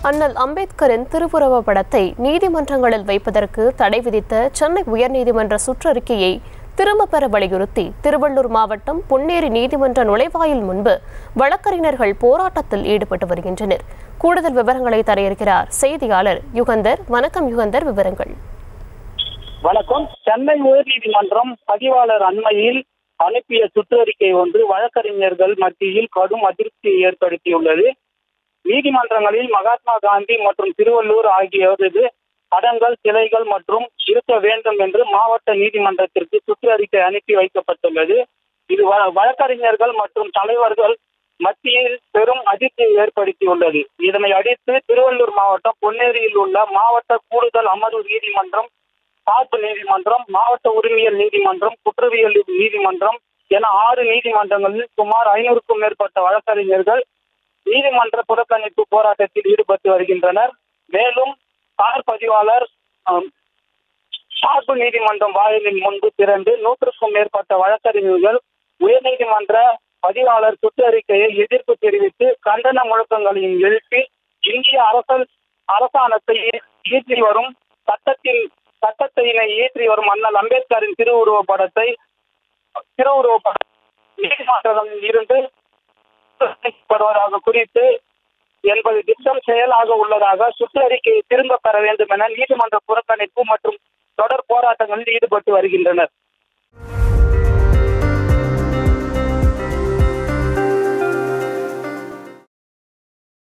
அண்ணல் அம்பேத்கரின் திருவுருவ படத்தை நீதிமன்றங்களில் வைப்பதற்கு தடை விதித்த சென்னை உயர்நீதிமன்ற சுற்றறிக்கையை திரும்பப் பெற வலியுறுத்தி திருவள்ளூர் மாவட்டம் பொன்னேரி நீதிமன்ற நுழைவாயில் முன்பு வழக்கறிஞர்கள் போராட்டத்தில் ஈடுபட்டு வருகின்றனர் கூடுதல் விவரங்களை தர இருக்கிறார் செய்தியாளர் யுகந்தர் வணக்கம் யுகந்தர் விவரங்கள் வணக்கம் சென்னை உயர்நீதிமன்றம் பதிவாளர் அண்மையில் அனுப்பிய சுற்றறிக்கை ஒன்று வழக்கறிஞர்கள் மத்தியில் கடும் அதிருப்தியை ஏற்படுத்தியுள்ளது நீதிமன்றங்களில் மகாத்மா காந்தி மற்றும் திருவள்ளூர் ஆகியோரது படங்கள் சிலைகள் மற்றும் இருக்க வேண்டும் என்று மாவட்ட நீதிமன்றத்திற்கு சுற்றறிக்கை அனுப்பி வைக்கப்பட்டுள்ளது இது வ- வழக்கறிஞர்கள் மற்றும் தலைவர்கள் மத்தியில் பெரும் அதிர்ச்சியை ஏற்படுத்தியுள்ளது இதனை அடுத்து திருவள்ளூர் மாவட்டம் பொன்னேரியில் உள்ள மாவட்ட கூடுதல் அமர்வு நீதிமன்றம் சார்பு நீதிமன்றம் மாவட்ட உரிமையல் நீதிமன்றம் குற்றவியல் நீதிமன்றம் என ஆறு நீதிமன்றங்களில் சுமார் ஐநூறுக்கும் மேற்பட்ட வழக்கறிஞர்கள் நீதிமன்ற புறக்கணிப்பு போராட்டத்தில் ஈடுபட்டு வருகின்றனர் மேலும் சார் பதிவாளர் ஆம், சார்பு நீதிமன்றம் வாயிலின் முன்பு திரண்டு நூற்றுக்கும் மேற்பட்ட வழக்கறிஞர்கள் உயர்நீதிமன்ற பதிவாளர் சுற்றறிக்கையை எதிர்ப்பு தெரிவித்து கண்டன முழக்கங்களையும் எழுப்பி இந்திய அரசல் அரசாங்கத்தை இயற்றி வரும் சட்டத்தின் சட்டத்தினை இயற்றி வரும் அண்ணல் அம்பேத்கரின் திருவுருவ படத்தை திருவுருவ படம் நீதிமன்றங்களில் இருந்து வருவதாக குறித்து என்பது திட்டம் செயலாக உள்ளதாக சுற்றறிக்கையை திரும்ப பெற வேண்டும் என நீதிமன்ற புறக்கணிப்பு மற்றும் தொடர் போராட்டங்களில் ஈடுபட்டு வருகின்றனர்